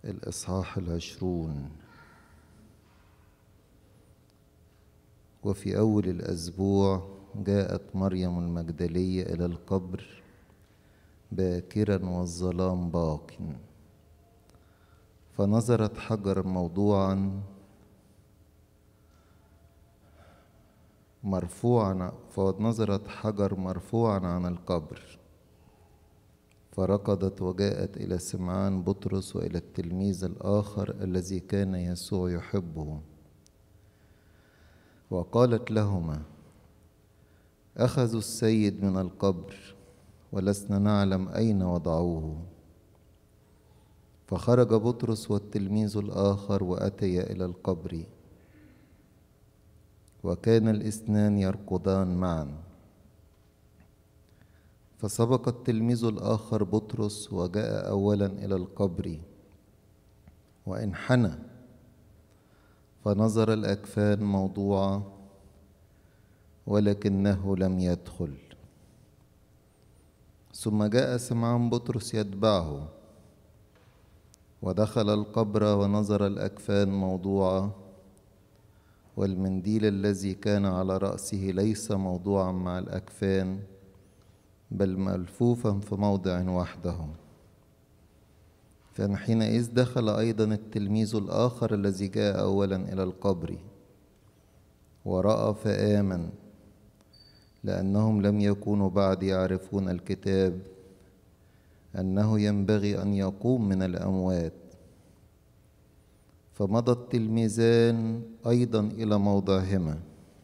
الإصحاح العشرون وفي أول الأسبوع جاءت مريم المجدلية إلى القبر باكرا والظلام باق فنظرت حجرا موضوعا مرفوعا فنظرت حجر مرفوعا عن القبر فركضت وجاءت إلى سمعان بطرس وإلى التلميذ الآخر الذي كان يسوع يحبه وقالت لهما أخذوا السيد من القبر ولسنا نعلم أين وضعوه فخرج بطرس والتلميذ الآخر وأتيا إلى القبر وكان الاثنان يركضان معا فسبق التلميذ الآخر بطرس وجاء أولا إلى القبر وانحنى فنظر الأكفان موضوعة ولكنه لم يدخل ثم جاء سمعان بطرس يتبعه ودخل القبر ونظر الأكفان موضوعة والمنديل الذي كان على رأسه ليس موضوعا مع الأكفان بل ملفوفا في موضع وحده فحينئذ دخل أيضا التلميذ الآخر الذي جاء أولا إلى القبر ورأى فآمن لأنهم لم يكونوا بعد يعرفون الكتاب أنه ينبغي أن يقوم من الأموات فمضى التلميذان أيضا إلى موضعهما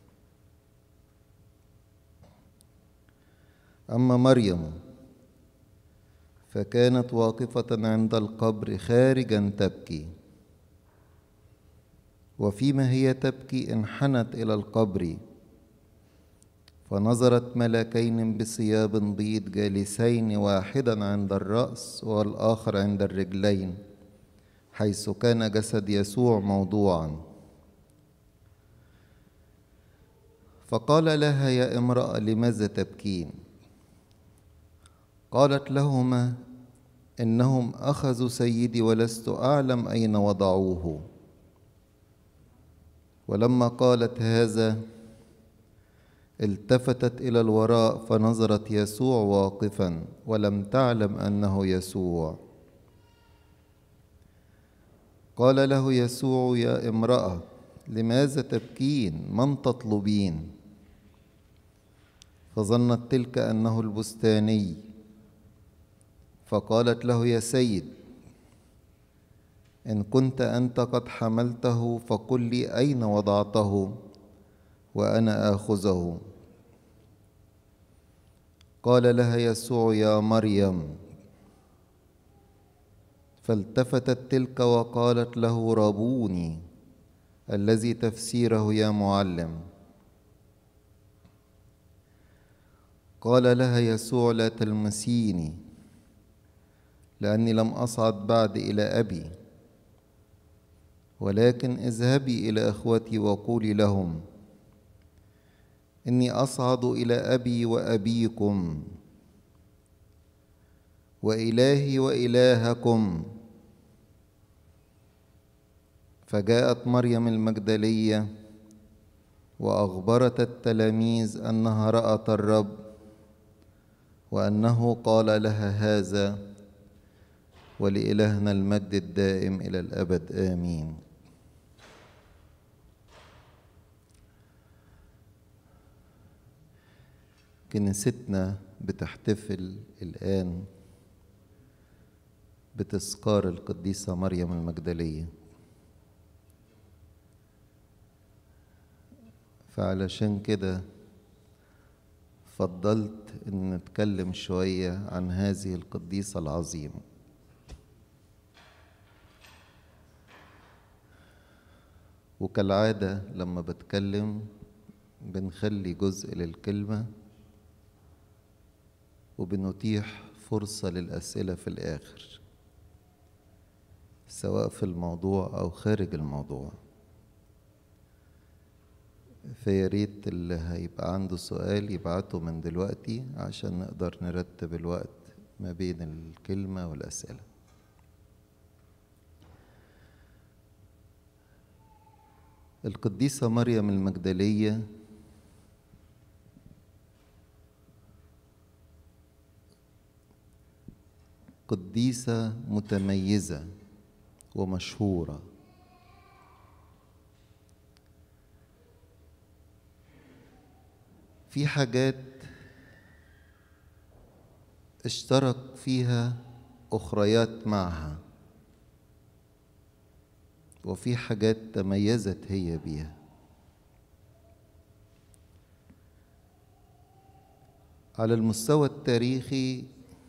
أما مريم فكانت واقفة عند القبر خارجا تبكي وفيما هي تبكي انحنت إلى القبر فنظرت ملكين بثياب بيض جالسين واحدا عند الرأس والآخر عند الرجلين حيث كان جسد يسوع موضوعا فقال لها يا امرأة لماذا تبكين قالت لهما إنهم أخذوا سيدي ولست أعلم أين وضعوه ولما قالت هذا التفتت إلى الوراء فنظرت يسوع واقفا ولم تعلم أنه يسوع قال له يسوع يا امرأة لماذا تبكين من تطلبين فظنت تلك أنه البستاني فقالت له يا سيد إن كنت أنت قد حملته فقل لي أين وضعته وأنا آخذه قال لها يسوع يا مريم فالتفتت تلك وقالت له ربوني الذي تفسيره يا معلم قال لها يسوع لا تلمسيني لاني لم اصعد بعد الى ابي ولكن اذهبي الى اخوتي وقولي لهم اني اصعد الى ابي وابيكم والهي والهكم فجاءت مريم المجدليه واخبرت التلاميذ انها رات الرب وانه قال لها هذا ولالهنا المجد الدائم الى الابد امين كنيستنا بتحتفل الان بتذكار القديسه مريم المجدليه فعلشان كده فضلت ان نتكلم شويه عن هذه القديسه العظيمه وكالعاده لما بتكلم بنخلي جزء للكلمه وبنتيح فرصه للاسئله في الاخر سواء في الموضوع او خارج الموضوع فيا ريت اللي هيبقى عنده سؤال يبعته من دلوقتي عشان نقدر نرتب الوقت ما بين الكلمة والأسئلة القديسة مريم المجدلية قديسة متميزة ومشهورة في حاجات اشترك فيها أخريات معها وفي حاجات تميزت هي بيها على المستوى التاريخي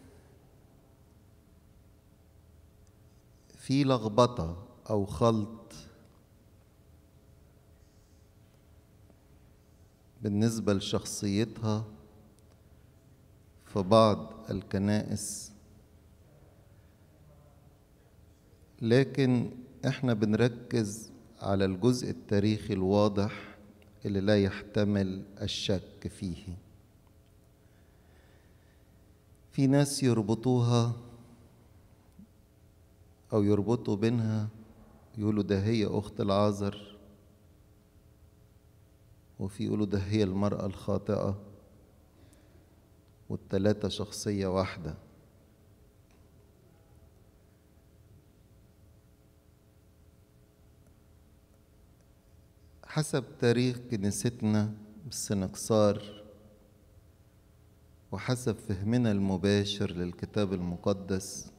في لخبطة أو خلط بالنسبة لشخصيتها في بعض الكنائس لكن احنا بنركز على الجزء التاريخي الواضح اللي لا يحتمل الشك فيه في ناس يربطوها او يربطوا بينها يقولوا ده هي اخت العازر وفي يقولوا ده هي المرأة الخاطئة والتلاتة شخصية واحدة حسب تاريخ كنيستنا بالسنكسار وحسب فهمنا المباشر للكتاب المقدس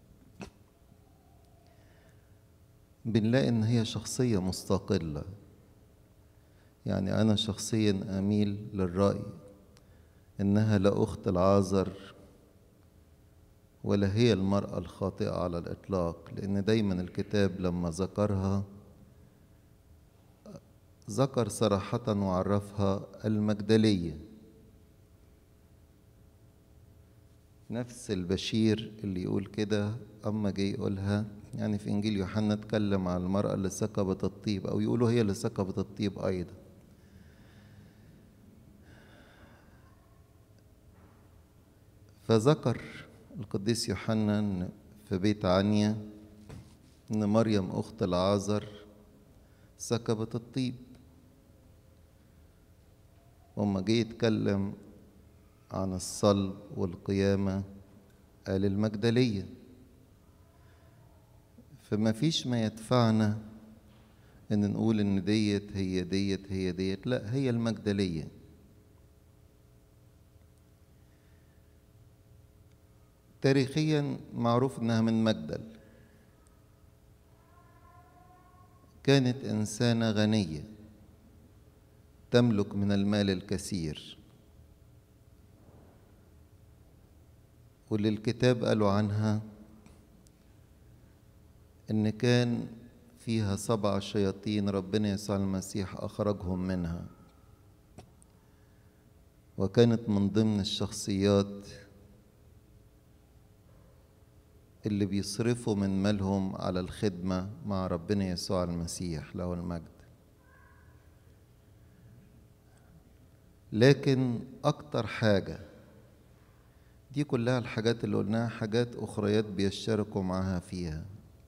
بنلاقي ان هي شخصية مستقلة يعني انا شخصيا اميل للرأي انها لا اخت العازر ولا هي المرأة الخاطئة على الاطلاق لان دايما الكتاب لما ذكرها ذكر صراحة وعرفها المجدلية نفس البشير اللي يقول كده أما جاي يقولها يعني في إنجيل يوحنا اتكلم عن المرأة اللي سكبت الطيب أو يقولوا هي اللي سكبت الطيب أيضا فذكر القديس يوحنا في بيت عنيا إن مريم أخت العازر سكبت الطيب وما جه يتكلم عن الصلب والقيامة قال المجدلية فما فيش ما يدفعنا ان نقول ان ديت هي ديت هي ديت لا هي المجدلية تاريخيا معروف انها من مجدل كانت انسانة غنية تملك من المال الكثير واللي الكتاب قالوا عنها ان كان فيها سبع شياطين ربنا يسوع المسيح اخرجهم منها وكانت من ضمن الشخصيات اللي بيصرفوا من مالهم على الخدمة مع ربنا يسوع المسيح له المجد لكن أكتر حاجة دي كلها الحاجات اللي قلناها حاجات أخريات بيشتركوا معاها فيها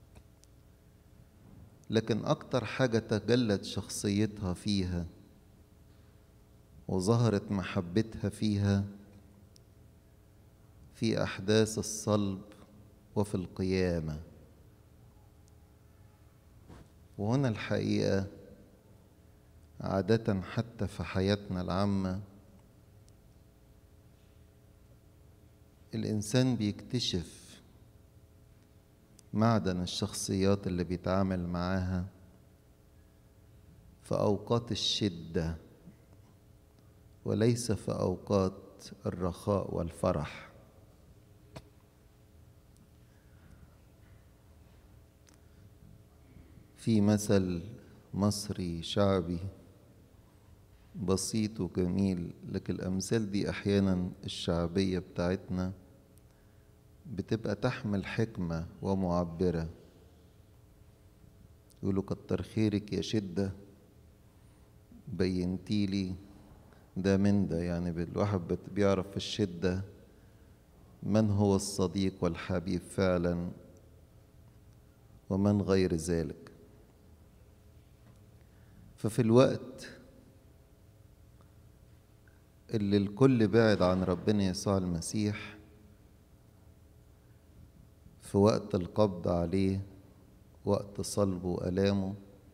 لكن أكتر حاجة تجلت شخصيتها فيها وظهرت محبتها فيها في أحداث الصلب وفي القيامة وهنا الحقيقة عادة حتى في حياتنا العامة الإنسان بيكتشف معدن الشخصيات اللي بيتعامل معاها في أوقات الشدة وليس في أوقات الرخاء والفرح في مثل مصري شعبي بسيط وجميل لكن الأمثال دي أحيانا الشعبية بتاعتنا بتبقى تحمل حكمة ومعبرة يقولوا كتر خيرك يا شدة بينتيلي ده من ده يعني الواحد بيعرف في الشدة من هو الصديق والحبيب فعلا ومن غير ذلك ففي الوقت اللي الكل بعد عن ربنا يسوع المسيح في وقت القبض عليه وقت صلبه وألامه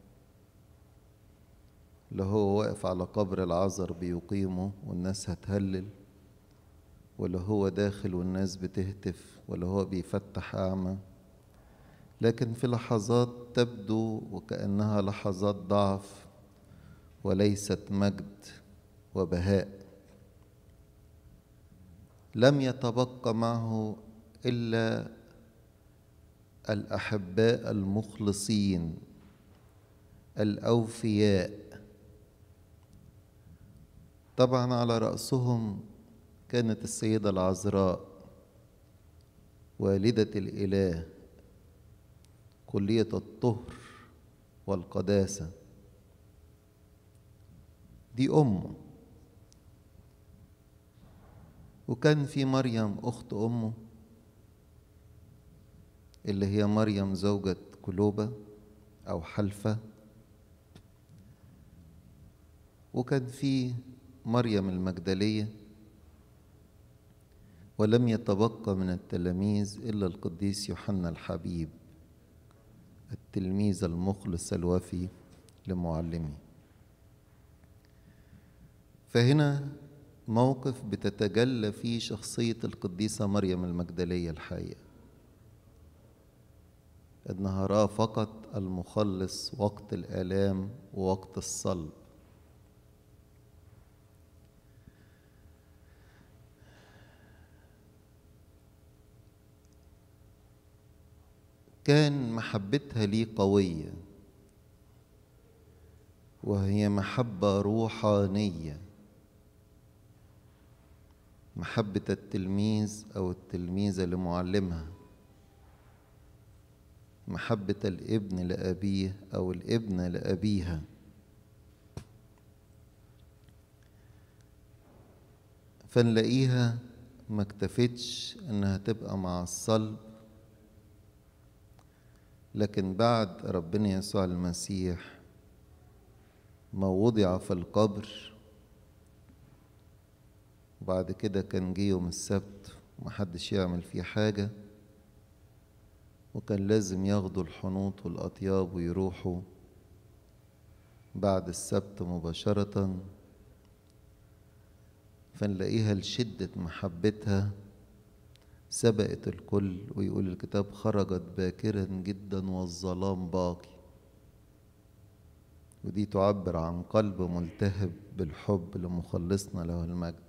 اللي هو واقف على قبر العذر بيقيمه والناس هتهلل ولا هو داخل والناس بتهتف ولا هو بيفتح أعمى لكن في لحظات تبدو وكأنها لحظات ضعف وليست مجد وبهاء لم يتبقى معه إلا الأحباء المخلصين الأوفياء طبعا على رأسهم كانت السيدة العذراء والدة الإله كلية الطهر والقداسة دي أمه وكان في مريم أخت أمه اللي هي مريم زوجة كلوبة أو حلفة وكان في مريم المجدلية ولم يتبقى من التلاميذ إلا القديس يوحنا الحبيب التلميذ المخلص الوفي لمعلمه فهنا موقف بتتجلى فيه شخصية القديسة مريم المجدلية الحقيقة إنها رافقت المخلص وقت الآلام ووقت الصلب كان محبتها ليه قوية وهي محبة روحانية محبة التلميذ أو التلميذة لمعلمها محبة الابن لأبيه أو الابنة لأبيها فنلاقيها ما اكتفتش انها تبقى مع الصلب لكن بعد ربنا يسوع المسيح ما وضع في القبر وبعد كده كان جه يوم السبت ومحدش يعمل فيه حاجة وكان لازم ياخدوا الحنوط والأطياب ويروحوا بعد السبت مباشرة فنلاقيها لشدة محبتها سبقت الكل ويقول الكتاب خرجت باكرا جدا والظلام باقي ودي تعبر عن قلب ملتهب بالحب لمخلصنا له المجد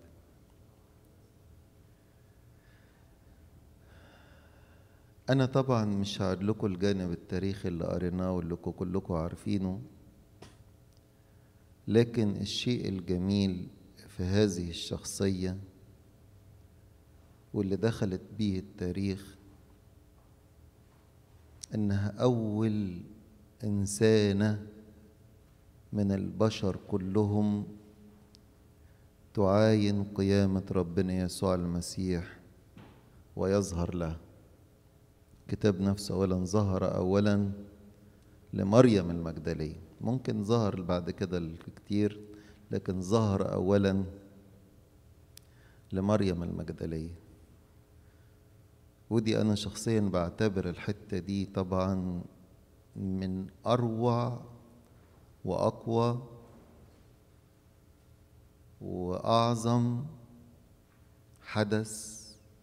أنا طبعا مش هعد لكم الجانب التاريخي اللي قريناه واللي كلكم عارفينه لكن الشيء الجميل في هذه الشخصية واللي دخلت به التاريخ إنها أول إنسانة من البشر كلهم تعاين قيامة ربنا يسوع المسيح ويظهر له كتاب نفسه أولا ظهر أولا لمريم المجدلية ممكن ظهر بعد كده كتير لكن ظهر أولا لمريم المجدلية ودي أنا شخصيا بعتبر الحتة دي طبعا من أروع وأقوى وأعظم حدث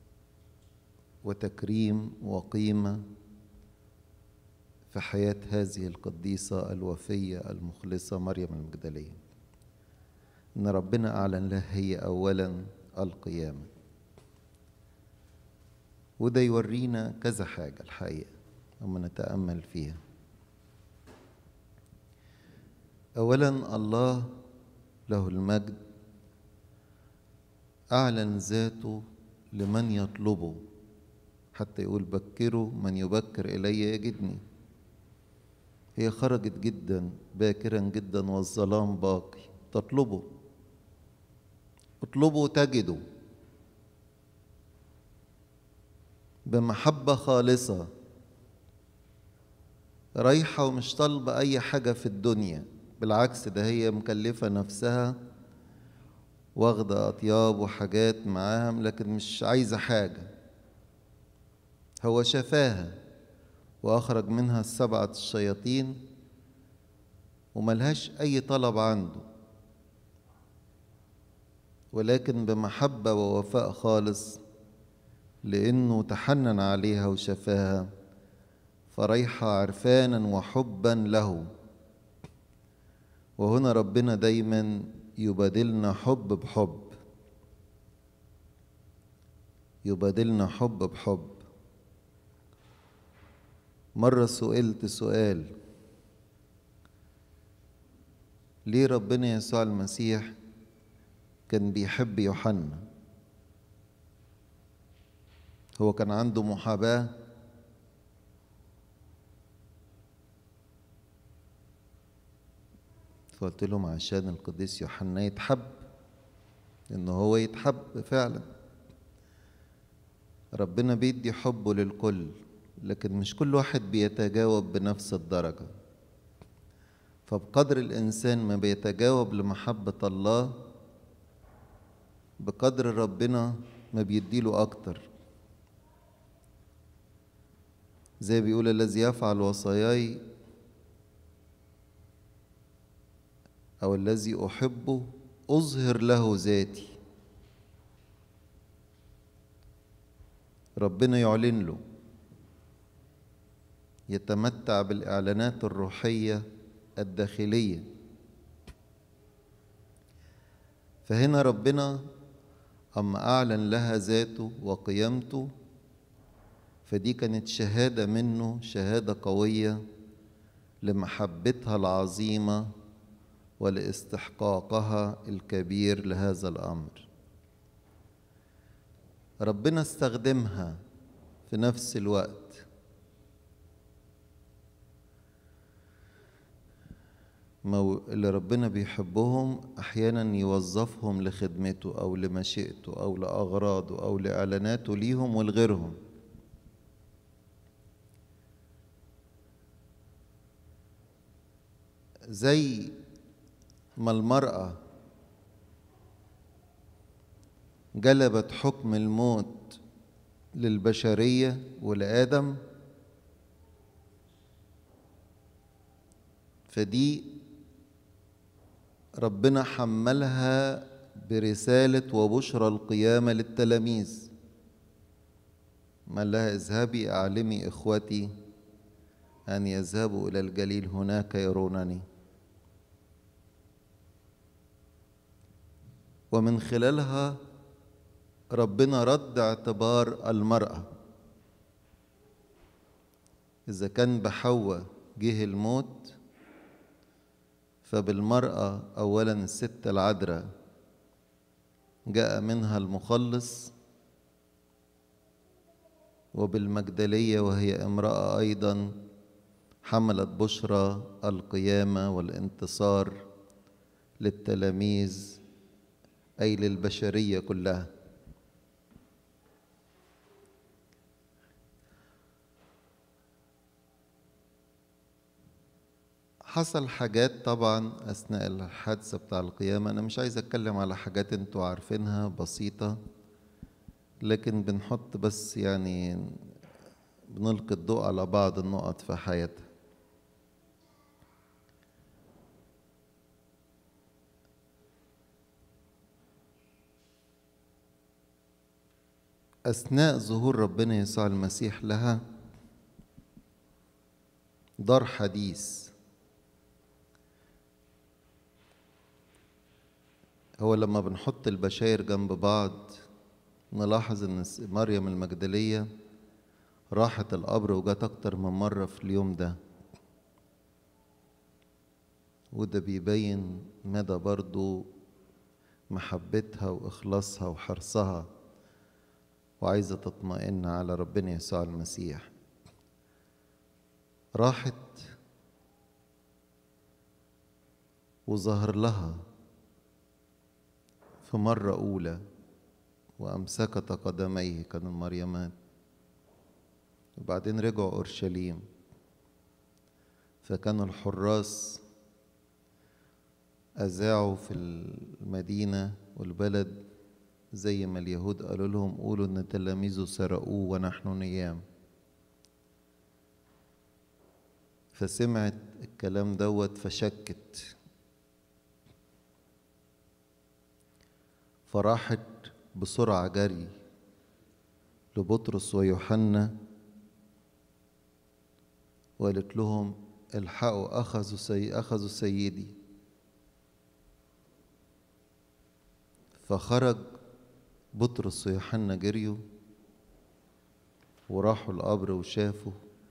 وتكريم وقيمة في حياة هذه القديسة الوفية المخلصة مريم المجدلية إن ربنا أعلن لها هي أولا القيامة وده يورينا كذا حاجة الحقيقة لما نتأمل فيها أولا الله له المجد أعلن ذاته لمن يطلبه حتى يقول بكروا من يبكر إلي يجدني هي خرجت جدا باكرا جدا والظلام باقي تطلبه اطلبوا تجدوا بمحبة خالصة رايحة ومش طالبة أي حاجة في الدنيا بالعكس ده هي مكلفة نفسها واخدة أطياب وحاجات معاها لكن مش عايزة حاجة هو شفاها وأخرج منها السبعة الشياطين وملهاش أي طلب عنده ولكن بمحبة ووفاء خالص لأنه تحنن عليها وشفاها فريحة عرفانا وحبا له وهنا ربنا دايما يبادلنا حب بحب يبادلنا حب بحب مرة سئلت سؤال ليه ربنا يسوع المسيح كان بيحب يوحنا هو كان عنده محاباة فقلت لهم عشان القديس يوحنا يتحب ان هو يتحب فعلا ربنا بيدي حبه للكل لكن مش كل واحد بيتجاوب بنفس الدرجة فبقدر الإنسان ما بيتجاوب لمحبة الله بقدر ربنا ما بيديله أكتر زي بيقول الذي يفعل وصاياي أو الذي أحبه أظهر له ذاتي ربنا يعلن له يتمتع بالإعلانات الروحية الداخلية فهنا ربنا أما أعلن لها ذاته وقيامته فدي كانت شهادة منه شهادة قوية لمحبتها العظيمة ولاستحقاقها الكبير لهذا الأمر ربنا استخدمها في نفس الوقت اللي ربنا بيحبهم احيانا يوظفهم لخدمته او لمشيئته او لاغراضه او لاعلاناته ليهم ولغيرهم زي ما المراه جلبت حكم الموت للبشريه ولادم فدي ربنا حملها برسالة وبشرى القيامة للتلاميذ ما لها اذهبي أعلمي إخوتي أن يذهبوا إلى الجليل هناك يرونني ومن خلالها ربنا رد اعتبار المرأة إذا كان بحواء جه الموت فبالمرأة أولا الست العذراء جاء منها المخلص وبالمجدلية وهي امرأة أيضا حملت بشرى القيامة والانتصار للتلاميذ أي للبشرية كلها حصل حاجات طبعا أثناء الحادثة بتاع القيامة أنا مش عايز أتكلم على حاجات أنتوا عارفينها بسيطة لكن بنحط بس يعني بنلقي الضوء على بعض النقط في حياتها أثناء ظهور ربنا يسوع المسيح لها دار حديث هو لما بنحط البشاير جنب بعض نلاحظ ان مريم المجدلية راحت القبر وجات اكتر من مرة في اليوم ده وده بيبين مدى برضو محبتها واخلاصها وحرصها وعايزة تطمئن على ربنا يسوع المسيح راحت وظهر لها في مرة أولى وأمسكت قدميه كانوا المريمات وبعدين رجعوا أورشليم فكانوا الحراس أذاعوا في المدينة والبلد زي ما اليهود قالوا لهم قولوا إن تلاميذه سرقوه ونحن نيام فسمعت الكلام دوت فشكت فراحت بسرعة جري لبطرس ويوحنا وقالت لهم الحقوا أخذوا سي أخذوا سيدي فخرج بطرس ويوحنا جريوا وراحوا القبر وشافوا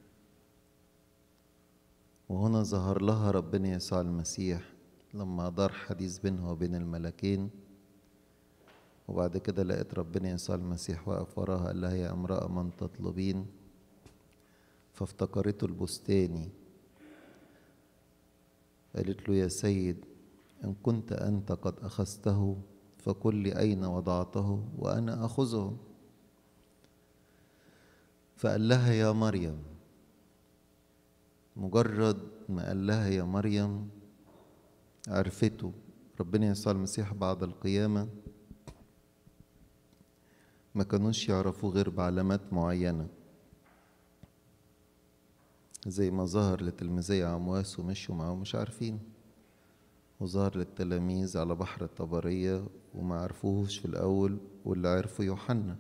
وهنا ظهر لها ربنا يسوع المسيح لما دار حديث بينها وبين الملكين وبعد كده لقيت ربنا يسوع المسيح واقف وراها قال لها يا امرأة من تطلبين فافتكرته البستاني قالت له يا سيد إن كنت أنت قد أخذته فقل لي أين وضعته وأنا أخذه فقال لها يا مريم مجرد ما قال لها يا مريم عرفته ربنا يسوع المسيح بعد القيامة ما كانوش يعرفوه غير بعلامات معينة زي ما ظهر لتلميذي عمواس ومشوا معاه مش عارفين وظهر للتلاميذ على بحر الطبرية وما عرفوهوش في الأول واللي عرفوا يوحنا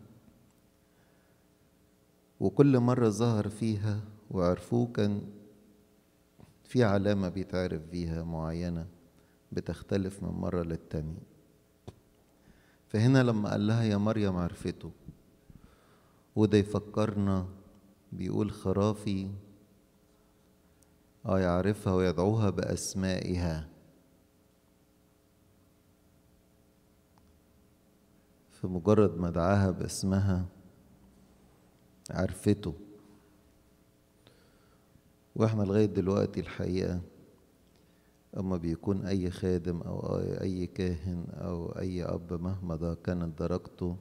وكل مرة ظهر فيها وعرفوه كان في علامة بيتعرف بيها معينة بتختلف من مرة للتانية فهنا لما قال لها يا مريم عرفته وده يفكرنا بيقول خرافي اه يعرفها ويدعوها بأسمائها فمجرد ما دعاها باسمها عرفته واحنا لغاية دلوقتي الحقيقة أما بيكون أي خادم أو أي كاهن أو أي أب مهما ده كانت درجته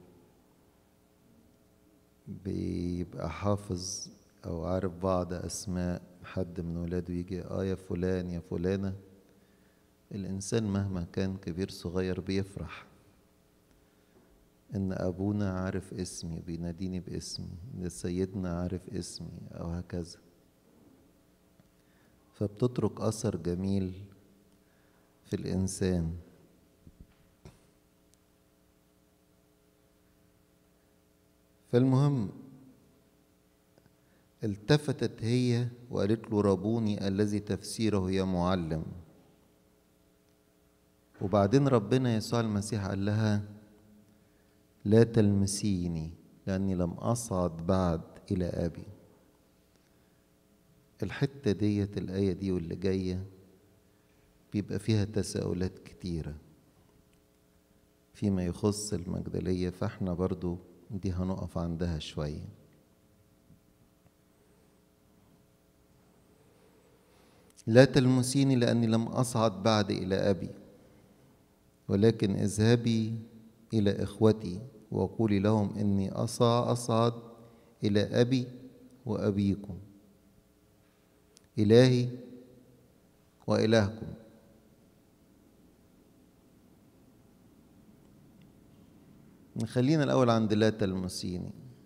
بيبقى حافظ أو عارف بعض أسماء حد من ولاده يجي آه يا فلان يا فلانة الإنسان مهما كان كبير صغير بيفرح إن أبونا عارف اسمي بيناديني باسمي إن سيدنا عارف اسمي أو هكذا فبتترك أثر جميل في الإنسان فالمهم التفتت هي وقالت له ربوني الذي تفسيره يا معلم وبعدين ربنا يسوع المسيح قال لها لا تلمسيني لأني لم أصعد بعد إلى أبي الحتة ديت الآية دي واللي جاية بيبقى فيها تساؤلات كتيرة فيما يخص المجدلية فاحنا برضو دي هنقف عندها شوية لا تلمسيني لأني لم أصعد بعد إلى أبي ولكن اذهبي إلى إخوتي وقولي لهم إني أصع أصعد إلى أبي وأبيكم إلهي وإلهكم نخلينا الأول عند لا تلمسيني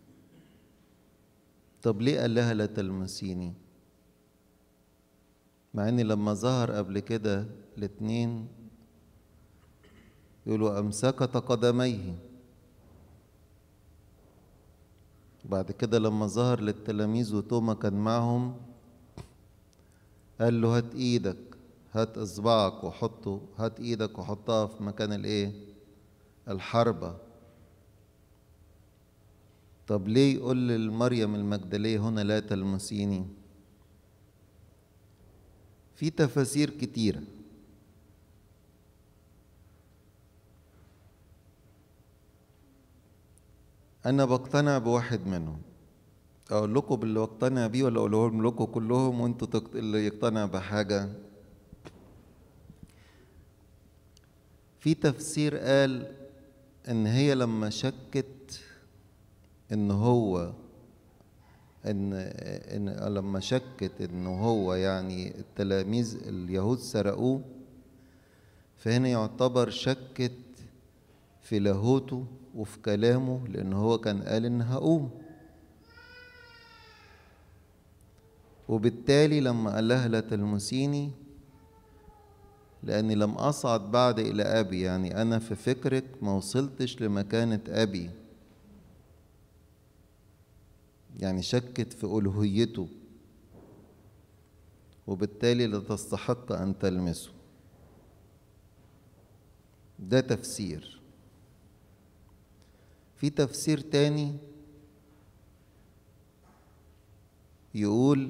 طب ليه قال لها لا تلمسيني مع ان لما ظهر قبل كده الاتنين يقولوا أمسكت قدميه بعد كده لما ظهر للتلاميذ وتوما كان معهم قال له هات ايدك هات اصبعك وحطه هات ايدك وحطها في مكان الايه الحربة طب ليه يقول لمريم المجدلية هنا لا تلمسيني في تفاسير كتيره أنا بقتنع بواحد منهم أقول لكم باللي بقتنع بيه ولا أقولهم لكم كلهم وأنتوا تقت... اللي يقتنع بحاجة في تفسير قال إن هي لما شكت إن هو إن إن لما شكت إن هو يعني التلاميذ اليهود سرقوه فهنا يعتبر شكت في لاهوته وفي كلامه لأن هو كان قال إن هقوم وبالتالي لما قال لها لا تلمسيني لأني لم أصعد بعد إلى أبي يعني أنا في فكرك ما وصلتش لمكانة أبي يعني شكت في ألوهيته وبالتالي لا تستحق أن تلمسه ده تفسير في تفسير تاني يقول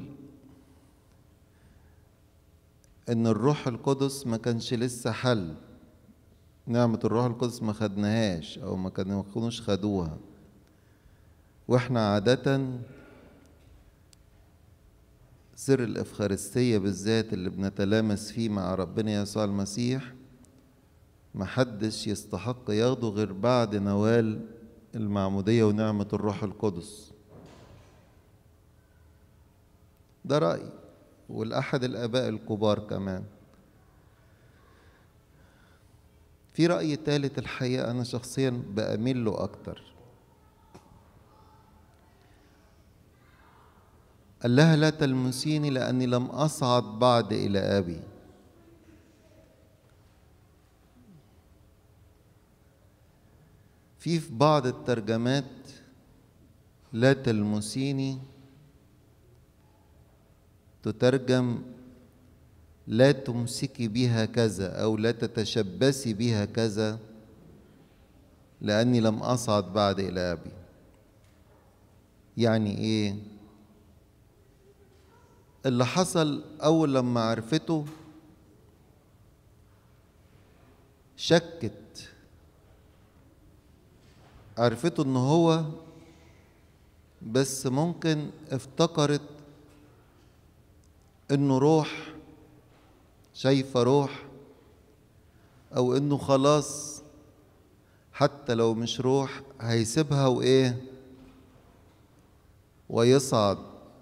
ان الروح القدس ما كانش لسه حل نعمة الروح القدس ما خدناهاش او ما كانوش خدوها واحنا عادة سر الإفخارستية بالذات اللي بنتلامس فيه مع ربنا يسوع المسيح محدش يستحق ياخده غير بعد نوال المعمودية ونعمة الروح القدس ده رأي والأحد الآباء الكبار كمان في رأي تالت الحقيقة أنا شخصيا بأميل له أكتر قال لها لا تلمسيني لأني لم أصعد بعد إلى أبي في في بعض الترجمات لا تلمسيني تترجم لا تمسكي بها كذا أو لا تتشبثي بها كذا لأني لم أصعد بعد إلى أبي يعني إيه اللي حصل أول لما عرفته شكت عرفته إن هو بس ممكن افتكرت إنه روح شايفة روح أو إنه خلاص حتى لو مش روح هيسيبها وإيه ويصعد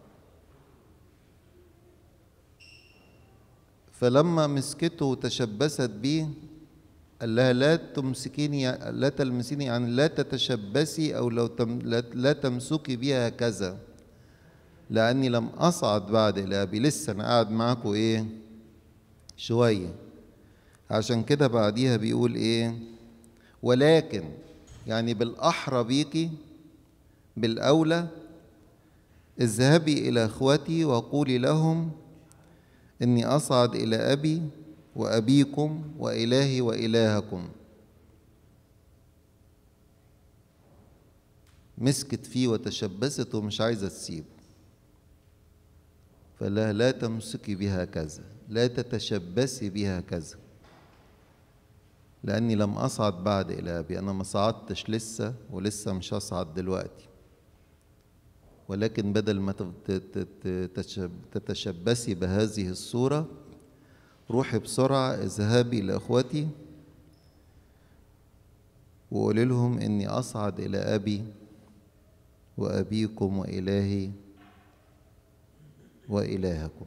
فلما مسكته وتشبثت بيه قال لها لا تمسكيني لا تلمسيني يعني لا تتشبثي او لو تم لا, لا تمسكي بيها كذا لاني لم اصعد بعد الى ابي لسه انا قاعد معاكم ايه شويه عشان كده بعديها بيقول ايه ولكن يعني بالاحرى بيكي بالاولى اذهبي الى اخوتي وقولي لهم اني اصعد الى ابي وابيكم والهي والهكم مسكت فيه وتشبثت ومش عايزه تسيبه فلا لا تمسكي بها كذا لا تتشبثي بها كذا لاني لم اصعد بعد الى ابي انا ما صعدتش لسه ولسه مش هصعد دلوقتي ولكن بدل ما تتشبثي بهذه الصورة روحي بسرعة اذهبي لأخوتي وقولي لهم إني أصعد إلى أبي وأبيكم وإلهي وإلهكم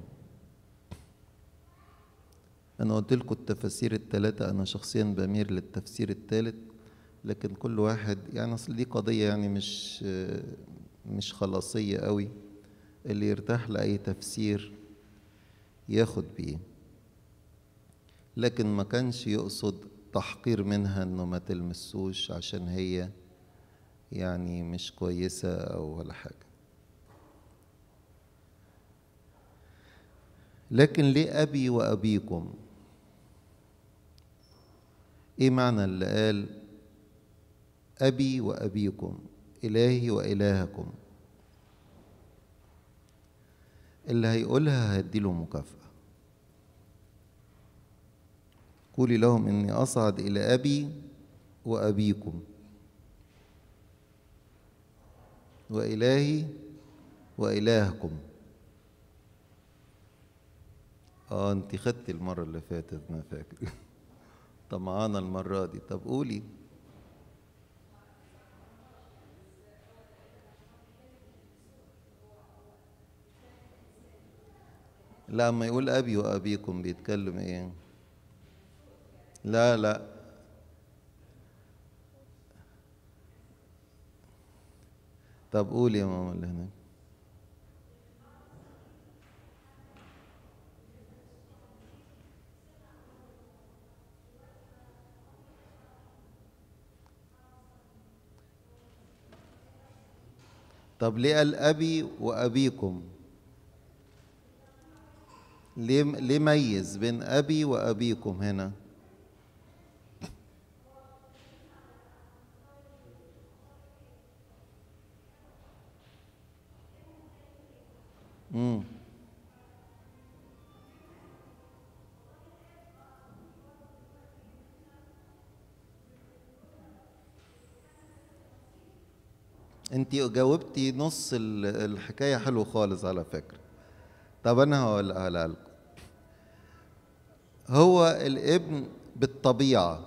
أنا قلت لكم التفاسير الثلاثة أنا شخصيا بميل للتفسير الثالث لكن كل واحد يعني أصل دي قضية يعني مش مش خلاصية قوي اللي يرتاح لأي تفسير ياخد بيه لكن ما كانش يقصد تحقير منها انه ما تلمسوش عشان هي يعني مش كويسة او ولا حاجة لكن ليه أبي وأبيكم ايه معنى اللي قال أبي وأبيكم إلهي وإلهكم اللي هيقولها هديله مكافأة قولي لهم إني أصعد إلى أبي وأبيكم وإلهي وإلهكم اه انت خدتي المرة اللي فاتت انا فاكر طمعانة المرة دي طب قولي لما يقول أبي وأبيكم بيتكلم إيه؟ لا لا طب قول يا ماما اللي هناك طب ليه قال أبي وأبيكم ليه ليه ميز بين أبي وأبيكم هنا امم انت جاوبتي نص ال- الحكايه حلو خالص على فكره طب انا هقولها لكم هو الابن بالطبيعه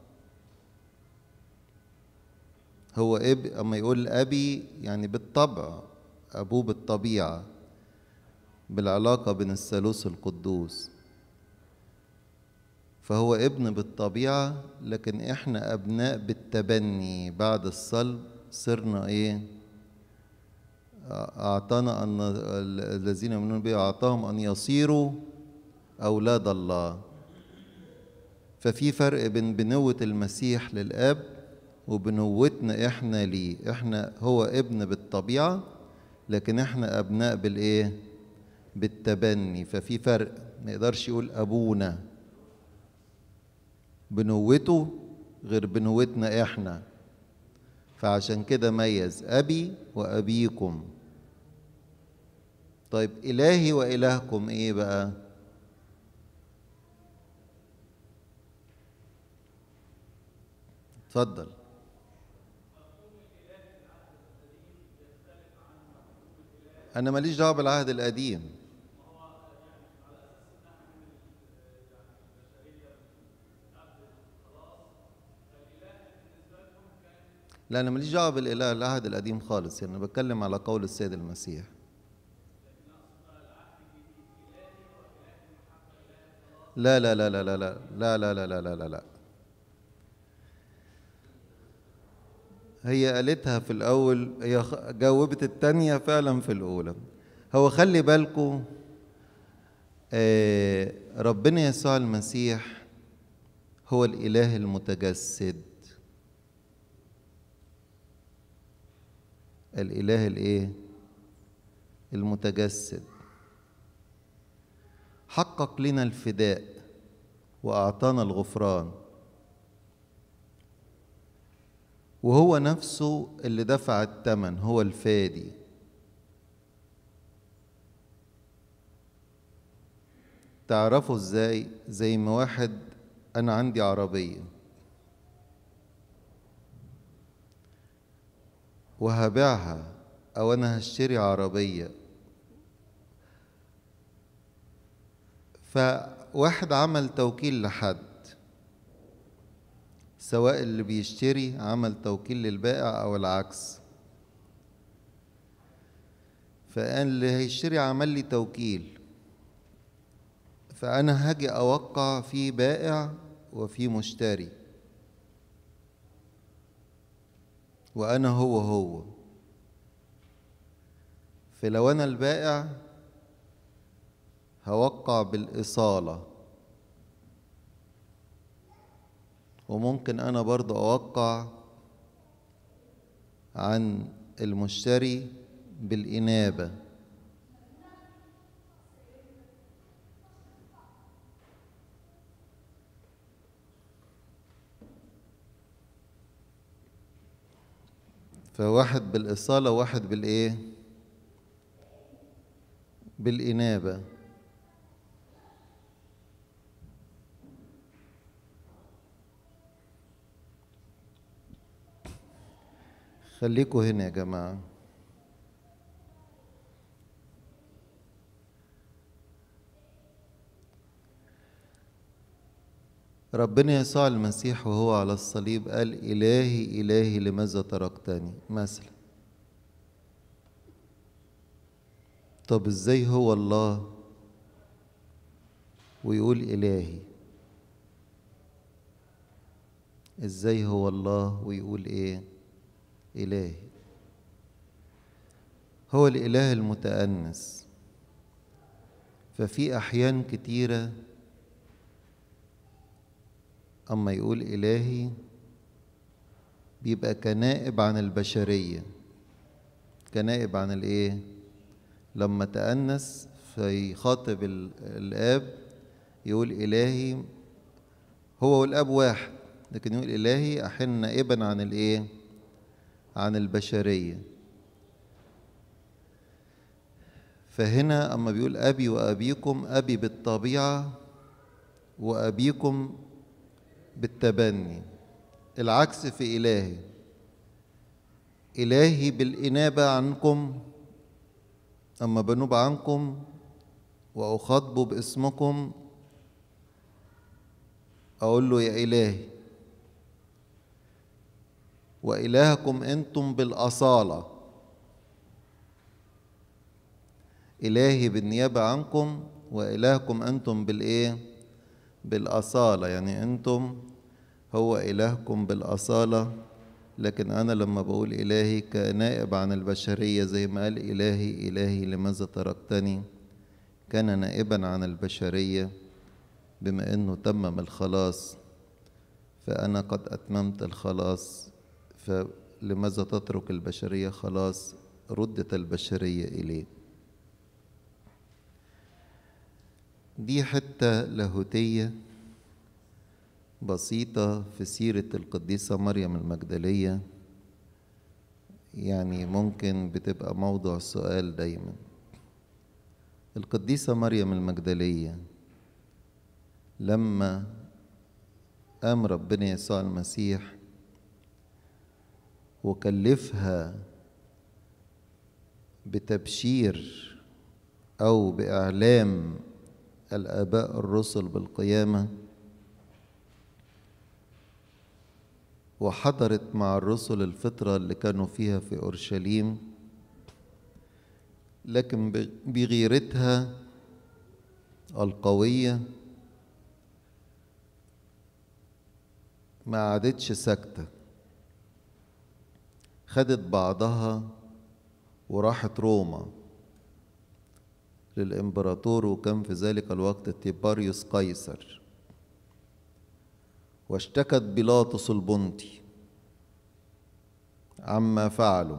هو اب اما يقول ابي يعني بالطبع ابوه بالطبيعه بالعلاقه بين الثالوث القدوس فهو ابن بالطبيعه لكن احنا ابناء بالتبني بعد الصلب صرنا ايه اعطانا ان ال- الذين يؤمنون به اعطاهم ان يصيروا اولاد الله ففي فرق بين بنوة المسيح للاب وبنوتنا احنا ليه احنا هو ابن بالطبيعه لكن احنا ابناء بالايه بالتبني ففي فرق ما يقدرش يقول ابونا بنوته غير بنوتنا احنا فعشان كده ميز ابي وابيكم طيب الهي والهكم ايه بقى اتفضل انا ماليش دعوه بالعهد القديم لا انا ماليش دعوه بالاله العهد القديم خالص يعني أنا بتكلم على قول السيد المسيح لا لا لا لا لا لا لا لا لا لا لا لا لا هي قالتها في الأول هي خ- جاوبت التانية فعلا في الأولى هو خلي بالكم آه ربنا يسوع المسيح هو الإله المتجسد الإله الإيه؟ المتجسد حقق لنا الفداء وأعطانا الغفران وهو نفسه اللي دفع الثمن هو الفادي تعرفوا ازاي زي ما واحد انا عندي عربيه وهبيعها او انا هشتري عربيه فواحد عمل توكيل لحد سواء اللي بيشتري عمل توكيل للبائع او العكس فقال اللي هيشتري عمل لي توكيل فانا هاجي اوقع في بائع وفي مشتري وانا هو هو فلو انا البائع هوقع بالاصاله وممكن انا برضو اوقع عن المشتري بالانابه فواحد بالإصالة وواحد بالإيه؟ بالإنابة خليكوا هنا يا جماعة ربنا يسوع المسيح وهو على الصليب قال إلهي إلهي لماذا تركتني مثلا طب ازاي هو الله ويقول إلهي ازاي هو الله ويقول ايه الهي هو الاله المتأنس ففي احيان كتيره اما يقول الهي بيبقى كنائب عن البشريه كنائب عن الايه لما تأنس فيخاطب الاب يقول الهي هو والاب واحد لكن يقول الهي احن نائبا عن الايه عن البشريه فهنا اما بيقول ابي وابيكم ابي بالطبيعه وابيكم بالتبني العكس في الهي الهي بالانابه عنكم اما بنوب عنكم واخاطب باسمكم اقول له يا الهي والهكم انتم بالاصاله الهي بالنيابه عنكم والهكم انتم بالايه بالاصاله يعني انتم هو الهكم بالاصاله لكن انا لما بقول الهي كنائب عن البشريه زي ما قال الهي الهي لماذا تركتني كان نائبا عن البشريه بما انه تمم الخلاص فانا قد اتممت الخلاص فلماذا تترك البشريه خلاص ردت البشريه اليه دي حته لاهوتيه بسيطه في سيره القديسه مريم المجدليه يعني ممكن بتبقى موضوع سؤال دايما القديسه مريم المجدليه لما قام ربنا يسوع المسيح وكلفها بتبشير او باعلام الاباء الرسل بالقيامه وحضرت مع الرسل الفتره اللي كانوا فيها في اورشليم لكن بغيرتها القويه ما عادتش ساكته خدت بعضها وراحت روما للإمبراطور وكان في ذلك الوقت تيباريوس قيصر واشتكت بيلاطس البنطي عما فعلوا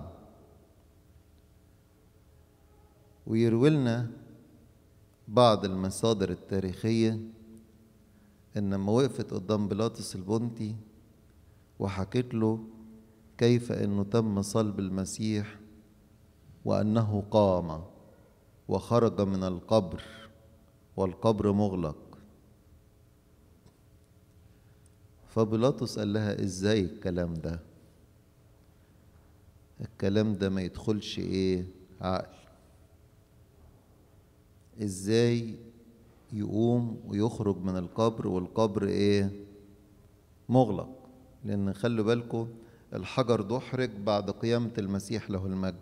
ويروي لنا بعض المصادر التاريخية إن لما وقفت قدام بيلاطس البنطي وحكت له كيف انه تم صلب المسيح وانه قام وخرج من القبر والقبر مغلق فبيلاطس قال لها ازاي الكلام ده الكلام ده ما يدخلش ايه عقل ازاي يقوم ويخرج من القبر والقبر ايه مغلق لان خلوا بالكم الحجر دحرج بعد قيامة المسيح له المجد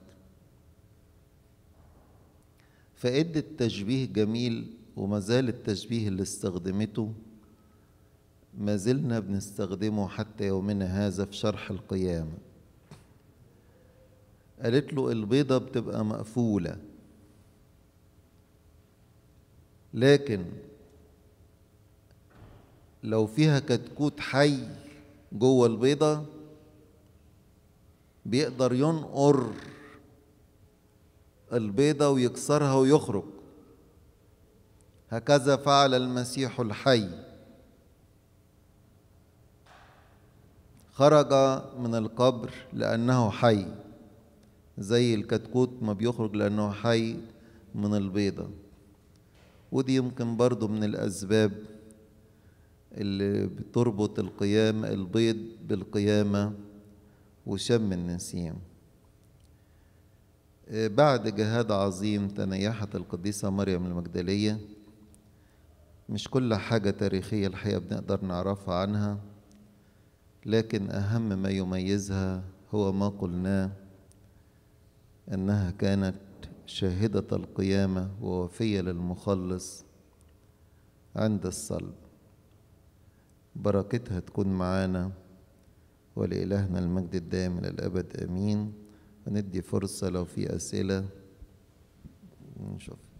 فادت تشبيه جميل وما زال التشبيه اللي استخدمته ما زلنا بنستخدمه حتى يومنا هذا في شرح القيامة قالت له البيضة بتبقى مقفولة لكن لو فيها كتكوت حي جوه البيضة بيقدر ينقر البيضة ويكسرها ويخرج هكذا فعل المسيح الحي خرج من القبر لأنه حي زي الكتكوت ما بيخرج لأنه حي من البيضة ودي يمكن برضو من الأسباب اللي بتربط القيامة البيض بالقيامة وشم النسيم بعد جهاد عظيم تنيحت القديسة مريم المجدلية مش كل حاجة تاريخية الحقيقة بنقدر نعرفها عنها لكن أهم ما يميزها هو ما قلناه أنها كانت شاهدة القيامة ووفية للمخلص عند الصلب بركتها تكون معانا ولإلهنا المجد الدائم إلى الأبد آمين وندي فرصة لو في أسئلة نشوف